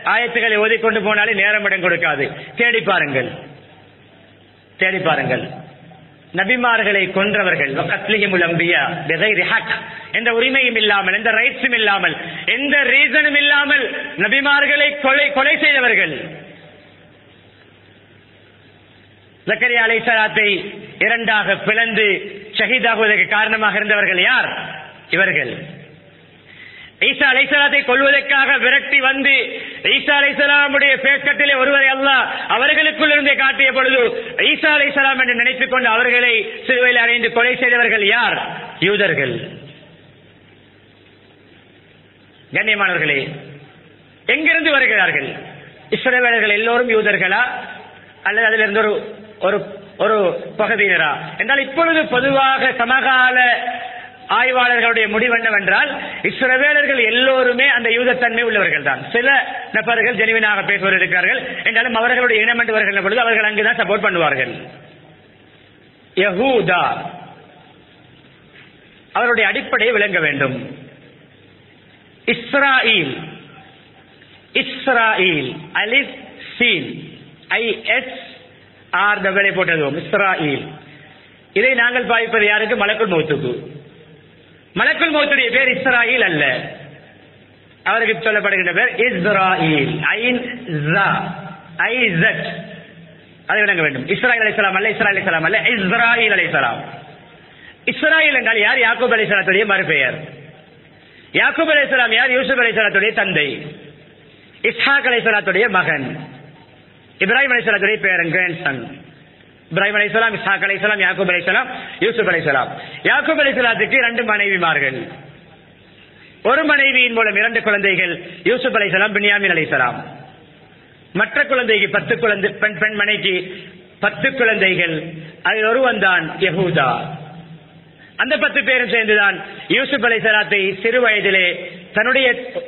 ஆயத்துக்களை ஓதிக்கொண்டு போனாலே நேரம் இடம் கொடுக்காது தேடி பாருங்கள் தேடி பாருங்கள் நபிமார்களை கொன்றவர்கள் வகத்லிஹிமுல் அம்பியா பிகைரி ஹக் எந்த உரிமையும் இல்லாமல் எந்த ரைட்ஸும் இல்லாமல் எந்த ரீசனும் இல்லாமல் நபிமார்களை கொலை கொலை செய்தவர்கள் ஜக்கரியா அலைசலாத்தை இரண்டாக பிளந்து ஷஹீதாகுவதற்கு காரணமாக இருந்தவர்கள் யார் இவர்கள் ஈசா அலைசலாத்தை கொள்வதற்காக விரட்டி வந்து ஈசா அலைசலாமுடைய பேஸ்கட்டிலே ஒருவரை அல்லாஹ் அவர்களுக்குள் இருந்தே காட்டிய பொழுது ஈசா அலைசலாம் என்று நினைத்துக் கொண்டு அவர்களை சிலுவையில் அடைந்து கொலை செய்தவர்கள் யார் யூதர்கள் கண்ணியமானவர்களே எங்கிருந்து வருகிறார்கள் இஸ்ரவேலர்கள் எல்லோரும் யூதர்களா அல்லது அதிலிருந்து ஒரு ஒரு ஒரு பகுதியினரா என்றால் இப்பொழுது பொதுவாக சமகால ஆய்வாளர்களுடைய முடிவு என்னவென்றால் இஸ்ரவேலர்கள் எல்லோருமே அந்த யூதத்தன்மை உள்ளவர்கள் தான் சில நபர்கள் ஜெனுவினாக பேசுவர் இருக்கிறார்கள் என்றாலும் அவர்களுடைய இனம் என்று வருகின்ற பொழுது அவர்கள் அங்குதான் சப்போர்ட் பண்ணுவார்கள் யஹூதா அவருடைய அடிப்படையை விளங்க வேண்டும் இஸ்ராயில் இஸ்ராயில் அலிஸ் சீல் ஐ எஸ் ஆர் டபிளை போட்டதும் இஸ்ராயில் இதை நாங்கள் பாவிப்பது யாருக்கு மலக்குள் மௌத்துக்கு மலக்குள் மௌத்துடைய பேர் இஸ்ராயில் அல்ல அவருக்கு சொல்லப்படுகின்ற பேர் இஸ்ராயில் ஐன் ஜா ஐ ஜட் அதை விளங்க வேண்டும் இஸ்ராயில் அலைசலாம் அல்ல இஸ்ராயில் அலைசலாம் அல்ல இஸ்ராயில் அலைசலாம் இஸ்ராயில் என்றால் யார் யாக்கூப் அலைசலாத்துடைய மறுபெயர் யாக்கூப் அலைசலாம் யார் யூசுப் அலைசலாத்துடைய தந்தை இஸ்ஹாக் அலைசலாத்துடைய மகன் இப்ராஹிம் அலைசலாத்துடைய பேரன் கிராண்ட்சன் இப்ராஹிம் அலைசலாம் இஸ்ஹாக் அலைசலாம் யாக்கூப் அலைசலாம் யூசுப் அலைசலாம் யாக்கூப் அலைசலாத்துக்கு இரண்டு மனைவிமார்கள் ஒரு மனைவியின் மூலம் இரண்டு குழந்தைகள் யூசுப் அலைசலாம் பின்யாமின் அலைசலாம் மற்ற குழந்தைக்கு பத்து குழந்தை பெண் பெண் மனைக்கு பத்து குழந்தைகள் அதில் ஒருவன் தான் யஹூதா அந்த பத்து பேரும் சேர்ந்துதான் யூசுப் அலைசலாத்தை சிறு வயதிலே தன்னுடைய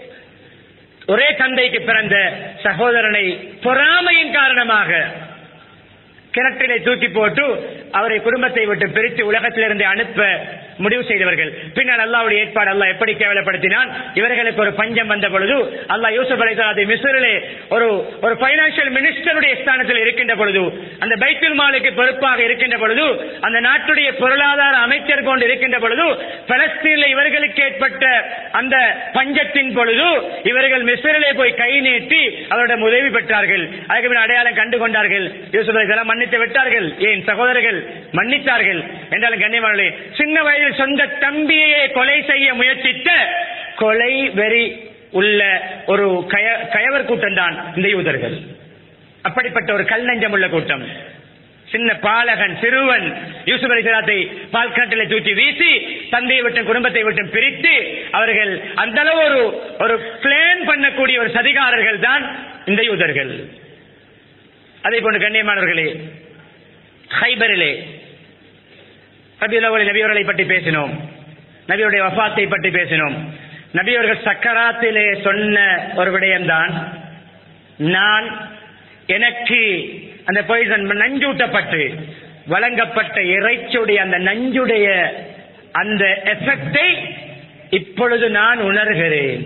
ஒரே தந்தைக்கு பிறந்த சகோதரனை பொறாமையின் காரணமாக கிணற்றிலே தூக்கி போட்டு அவரை குடும்பத்தை விட்டு பிரித்து உலகத்திலிருந்து அனுப்ப முடிவு செய்தவர்கள் பின்னர் அல்லாவுடைய ஏற்பாடு அல்லாஹ் எப்படி கேவலப்படுத்தினான் இவர்களுக்கு ஒரு பஞ்சம் வந்த பொழுது அல்லாஹ் யூசுப் அலைசலாத்தை மிஸ்ரிலே ஒரு ஒரு பைனான்சியல் மினிஸ்டருடைய ஸ்தானத்தில் இருக்கின்ற பொழுது அந்த பைத்துல் மாலுக்கு பொறுப்பாக இருக்கின்ற பொழுது அந்த நாட்டுடைய பொருளாதார அமைச்சர் கொண்டு இருக்கின்ற பொழுது பலஸ்தீனில் இவர்களுக்கு ஏற்பட்ட அந்த பஞ்சத்தின் பொழுது இவர்கள் மிஸ்ரிலே போய் கை நீட்டி அவரிடம் உதவி பெற்றார்கள் அதுக்கு பின் அடையாளம் கண்டு கொண்டார்கள் யூசுப் அலைசலாம் மன்னித்து விட்டார்கள் ஏன் சகோதரர்கள் மன்னித்தார்கள் என்றாலும் கண்ணியமானே சின்ன வயதில் சொந்த தம்பியை கொலை செய்ய முயற்சித்த கொலை வெறி உள்ள ஒரு கய கயவர் கூட்டம் தான் இந்த யூதர்கள் அப்படிப்பட்ட ஒரு கல் நெஞ்சம் உள்ள கூட்டம் சின்ன பாலகன் சிறுவன் யூசுப் அலிசலாத்தை பால்காட்டில தூக்கி வீசி தந்தையை விட்டு குடும்பத்தை விட்டு பிரித்து அவர்கள் அந்த அளவு ஒரு ஒரு பிளான் பண்ணக்கூடிய ஒரு சதிகாரர்கள் தான் இந்த யூதர்கள் அதே போன்று கண்ணியமானவர்களே ஹைபரிலே ரபியுல் நபியவர்களை பற்றி பேசினோம் நபியுடைய வஃபாத்தை பற்றி பேசினோம் நபியவர்கள் சக்கராத்திலே சொன்ன ஒரு விடயம்தான் நான் எனக்கு அந்த பொய்சன் நஞ்சூட்டப்பட்டு வழங்கப்பட்ட இறைச்சியுடைய அந்த நஞ்சுடைய அந்த எஃபெக்டை இப்பொழுது நான் உணர்கிறேன்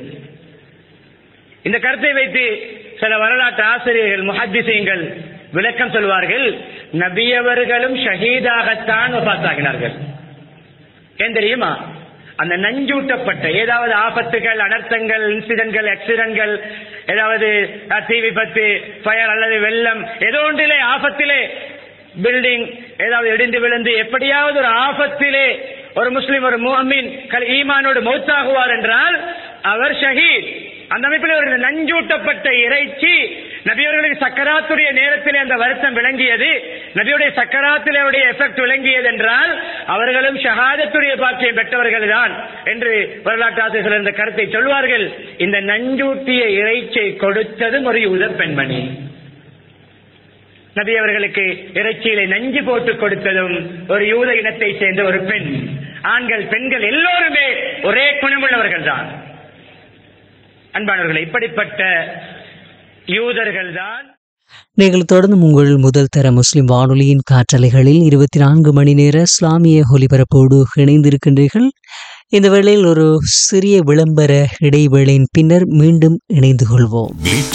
இந்த கருத்தை வைத்து சில வரலாற்று ஆசிரியர்கள் முஹத்திசீங்கள் விளக்கம் சொல்வார்கள் நபியவர்களும் ஷஹீதாகத்தான் வபாத்தாகினார்கள் ஏன் தெரியுமா அந்த நஞ்சூட்டப்பட்ட ஏதாவது ஆபத்துகள் அனர்த்தங்கள் இன்சிடென்ட்கள் ஆக்சிடென்ட்கள் ஏதாவது அஹ், தீ விபத்து ஃபயர் அல்லது வெள்ளம் ஏதோ ஒன்றிலே ஆபத்திலே பில்டிங் ஏதாவது இடிந்து விழுந்து எப்படியாவது ஒரு ஆபத்திலே ஒரு முஸ்லிம் ஒரு முஹமின் கல் ஈமானோடு மௌத்தாகுவார் என்றால் அவர் ஷஹீத் அந்த அமைப்பில் ஒரு நஞ்சூட்டப்பட்ட இறைச்சி நபியவர்களுக்கு சக்கராத்துடைய நேரத்திலே அந்த வருத்தம் விளங்கியது நபியுடைய சக்கராத்திலே அவருடைய எஃபெக்ட் விளங்கியது என்றால் அவர்களும் ஷஹாதத்துடைய பாக்கியம் பெற்றவர்கள் தான் என்று வரலாற்று ஆசிரியர்கள் இந்த கருத்தை சொல்வார்கள் இந்த நஞ்சூட்டிய இறைச்சியை கொடுத்ததும் ஒரு யூத பெண்மணி நபி அவர்களுக்கு இறைச்சியிலே நஞ்சு போட்டு கொடுத்ததும் ஒரு யூத இனத்தை சேர்ந்த ஒரு பெண் ஆண்கள் பெண்கள் எல்லோருமே ஒரே குணமுள்ளவர்கள் தான் அன்பானவர்கள் இப்படிப்பட்ட யூதர்கள் தான் நீங்கள் தொடர்ந்து உங்கள் முதல் தர முஸ்லிம் வானொலியின் காற்றலைகளில் இருபத்தி நான்கு மணி நேர இஸ்லாமிய ஒலிபரப்போடு இணைந்திருக்கின்றீர்கள் இந்த வேளையில் ஒரு சிறிய விளம்பர இடைவேளையின் பின்னர் மீண்டும் இணைந்து கொள்வோம்